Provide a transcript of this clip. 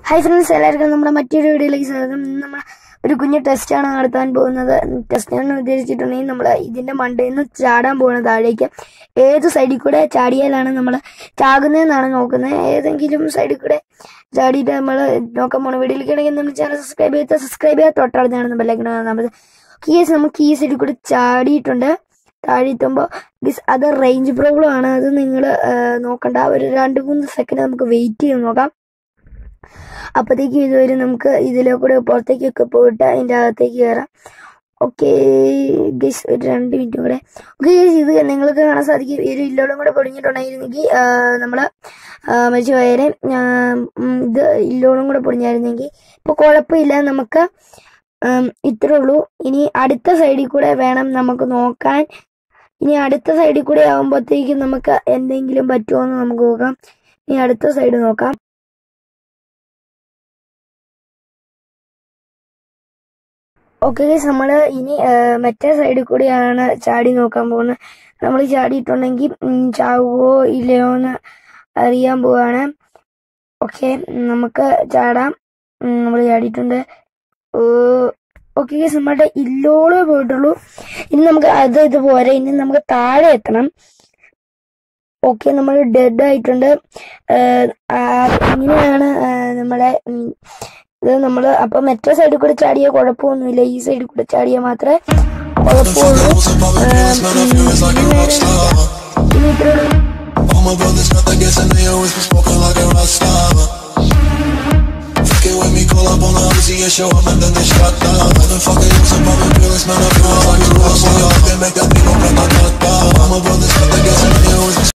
Hi friends എല്ലാവർക്കും നമ്മുടെ മറ്റൊരു വീഡിയോയിലേക്ക് സ്വാഗതം ഇന്ന് നമ്മൾ ഒരു കുഞ്ഞു ടെസ്റ്റാണ് നടത്താൻ പോകുന്നത് ടെസ്റ്റ് എന്ന് ഉദ്ദേശിച്ചിട്ടുണ്ടെങ്കിൽ നമ്മൾ ഇതിന്റെ മണ്ടയിൽ നിന്ന് ചാടാൻ പോകുന്നത് താഴേക്ക് ഏത് സൈഡിൽ കൂടെ ചാടിയാലാണ് നമ്മൾ ചാകുന്നതെന്നാണ് നോക്കുന്നത് ഏതെങ്കിലും സൈഡിൽ കൂടെ ചാടിയിട്ട് നമ്മൾ നോക്കാൻ പോകണം വീഡിയോയിലേക്കാണെങ്കിൽ നമ്മൾ ചാനൽ സബ്സ്ക്രൈബ് ചെയ്ത് സബ്സ്ക്രൈബ് ചെയ്യാൻ തൊട്ടടുത്താണ് ബെല്ലൈക്കൺ നമ്മൾ കേസ് നമുക്ക് ഈ സൈഡിൽ കൂടെ ചാടിയിട്ടുണ്ട് താഴെ എത്തുമ്പോൾ ഗിസ് അത് റേഞ്ച് പ്രോബ്ലം ആണ് അത് നിങ്ങൾ നോക്കണ്ട ഒരു രണ്ട് മൂന്ന് സെക്കൻഡ് നമുക്ക് വെയിറ്റ് ചെയ്ത് നോക്കാം അപ്പോഴത്തേക്ക് ഇതുവരെ നമുക്ക് ഇതിലെ കൂടെ പുറത്തേക്കൊക്കെ പോയിട്ട് അതിൻ്റെ അകത്തേക്ക് കയറാം ഓക്കെ ഗസ് ഒരു രണ്ട് മിനിറ്റ് കൂടെ ഓക്കെ ഇത് നിങ്ങൾക്ക് കാണാൻ സാധിക്കും ഈ ഒരു ഇല്ലോടും കൂടെ പൊടിഞ്ഞിട്ടുണ്ടായിരുന്നെങ്കിൽ നമ്മൾ മരിച്ചു പോയാലും ഇത് ഇല്ലോടും കൂടെ പൊടിഞ്ഞായിരുന്നെങ്കിൽ ഇപ്പോൾ കുഴപ്പമില്ല നമുക്ക് ഉം, ഇത്രേ ഉള്ളൂ ഇനി അടുത്ത സൈഡിൽ കൂടെ വേണം നമുക്ക് നോക്കാൻ ഇനി അടുത്ത സൈഡിൽ കൂടെ ആകുമ്പോഴത്തേക്കും നമുക്ക് എന്തെങ്കിലും പറ്റുമോ എന്ന് നമുക്ക് നോക്കാം ഇനി അടുത്ത സൈഡ് നോക്കാം ഓക്കെ ഗൈസ് നമ്മൾ ഇനി ആ, മറ്റേ സൈഡിൽ കൂടിയാണ് ചാടി നോക്കാൻ പോകുന്നത് നമ്മൾ ചാടിയിട്ടുണ്ടെങ്കിൽ ഉം, ചാവുകയോ ഇല്ലയോ എന്ന് അറിയാൻ പോവാണ് ഓക്കെ നമുക്ക് ചാടാം നമ്മൾ ചാടിയിട്ടുണ്ട് ഓക്കെ ഗൈസ് നമ്മുടെ ഇല്ലോളേ പോയിട്ടുള്ളൂ ഇനി നമുക്ക് അത് ഇത് പോരെ ഇനി നമുക്ക് താഴെ എത്തണം ഓക്കെ നമ്മൾ ഡെഡ് ആയിട്ടുണ്ട് ആ, ആ, ഇങ്ങനെയാണ് ആ, നമ്മളെ ഉം, ഇത് നമ്മൾ അപ്പൊ മറ്റേ സൈഡിൽ കൂടെ ചാടിയ കുഴപ്പമൊന്നുമില്ല ഈ സൈഡിൽ കൂടെ ചാടിയ മാത്രമേ കുഴപ്പമുള്ളൂ ഇനി ഇത്രേ ഉള്ളൂ All my brothers got that gas and they always been smoking like a rock star. Fucking with me, call up on the Uzi and show up and then they shot down. I've been fucking you some other feelings, man, I feel like a rock star. They make that thing go grata-ta-ta. All my brothers got that gas and they always been